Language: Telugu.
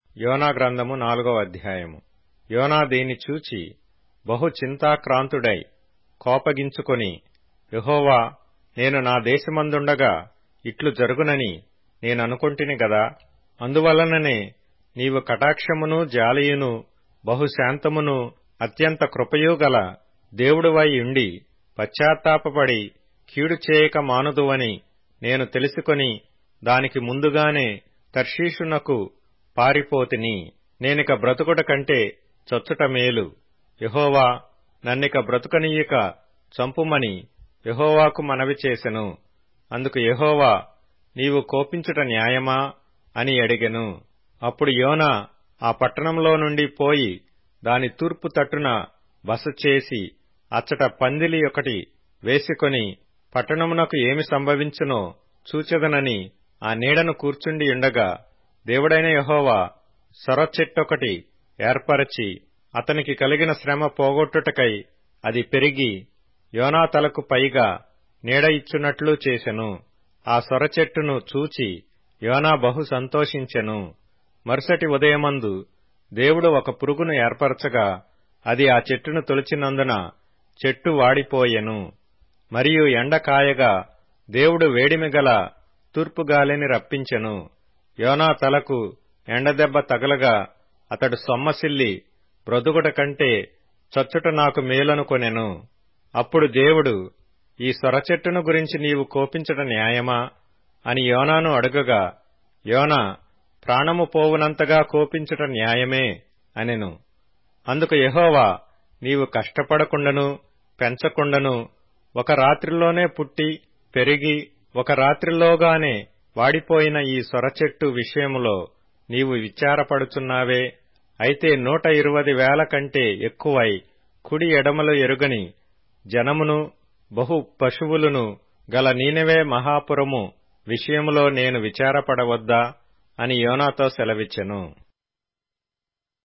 యోనా గ్రంథము నాలుగవ అధ్యాయము యోనా దీన్ని చూచి బహు చింతాక్రాంతుడై కోపగించుకొని యహోవా నేను నా దేశమందుండగా ఇట్లు జరుగునని నేననుకొంటిని గదా అందువలననే నీవు కటాక్షమును జాలియును బహుశాంతమును అత్యంత కృపయూ గల దేవుడువై ఉండి పశ్చాత్తాపపడి కీడు చేయక మానుదువని నేను తెలుసుకొని దానికి ముందుగానే తర్షీషునకు పారిపోతిని నేనిక బ్రతుకుట కంటే చచ్చుట మేలు యహోవా నన్నిక బ్రతుకనీయక చంపుమని యహోవాకు మనవి చేసెను అందుకు యహోవా నీవు కోపించుట న్యాయమా అని అడిగెను అప్పుడు యోనా ఆ పట్టణంలో నుండి పోయి దాని తూర్పు తట్టున బస చేసి అచ్చట పందిలి ఒకటి వేసుకొని పట్టణమునకు ఏమి సంభవించునో చూచెదనని ఆ నీడను కూర్చుండి ఉండగా దేవుడైన యహోవా సొరచెట్టొకటి ఏర్పరచి అతనికి కలిగిన శ్రమ పోగొట్టుటకై అది పెరిగి యోనా తలకు పైగా నీడ ఇచ్చున్నట్లు చేసెను ఆ సొరచెట్టును చూచి యోనా బహు సంతోషించెను మరుసటి ఉదయమందు దేవుడు ఒక పురుగును ఏర్పరచగా అది ఆ చెట్టును తొలిచినందున చెట్టు వాడిపోయెను మరియు ఎండ కాయగా దేవుడు వేడిమిగల తూర్పుగాలిని రప్పించెను యోనా తలకు ఎండదెబ్బ తగలగా అతడు సొమ్మసిల్లి బ్రతుకుట కంటే చచ్చుట నాకు మేలనుకొనెను అప్పుడు దేవుడు ఈ సొరచెట్టును గురించి నీవు కోపించట న్యాయమా అని యోనాను అడుగగా యోనా ప్రాణము పోవునంతగా కోపించుట న్యాయమే అనెను అందుకు యహోవా నీవు కష్టపడకుండను పెంచకుండను ఒక రాత్రిలోనే పుట్టి పెరిగి ఒక రాత్రిలోగానే వాడిపోయిన ఈ సొరచెట్టు విషయములో నీవు విచారపడుచున్నావే అయితే నూట ఇరువది వేల కంటే ఎక్కువై కుడి ఎడమలు ఎరుగని జనమును బహు పశువులను గల నీనవే మహాపురము విషయములో నేను విచారపడవద్దా అని యోనాతో సెలవిచ్చెను